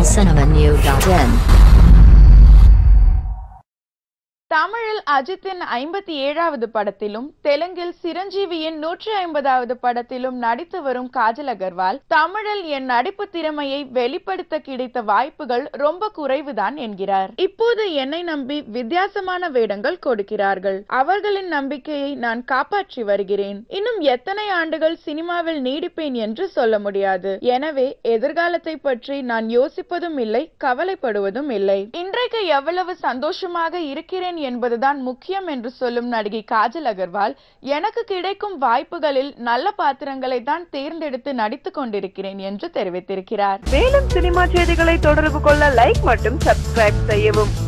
tamilcinemanew.in தமிழில் அஜித்தின் ஐம்பத்தி ஏழாவது படத்திலும் தெலுங்கில் சிரஞ்சீவியின் நூற்றி ஐம்பதாவது படத்திலும் நடித்து வரும் காஜல் அகர்வால் தமிழில் என் நடிப்பு திறமையை வெளிப்படுத்த கிடைத்த வாய்ப்புகள் ரொம்ப குறைவுதான் என்கிறார் இப்போது என்னை நம்பி வித்தியாசமான வேடங்கள் கொடுக்கிறார்கள் அவர்களின் நம்பிக்கையை நான் காப்பாற்றி வருகிறேன் இன்னும் எத்தனை ஆண்டுகள் சினிமாவில் நீடிப்பேன் என்று சொல்ல முடியாது எனவே எதிர்காலத்தை பற்றி நான் யோசிப்பதும் இல்லை கவலைப்படுவதும் இல்லை இன்றைக்கு எவ்வளவு சந்தோஷமாக இருக்கிறேன் என்பதுதான் முக்கியம் என்று சொல்லும் நடிகை காஜல் அகர்வால் எனக்கு கிடைக்கும் வாய்ப்புகளில் நல்ல பாத்திரங்களை தான் தேர்ந்தெடுத்து நடித்துக் கொண்டிருக்கிறேன் என்று தெரிவித்திருக்கிறார் மேலும் சினிமா செய்திகளை தொடர்பு கொள்ள லைக் மற்றும் சப்ஸ்கிரைப் செய்யவும்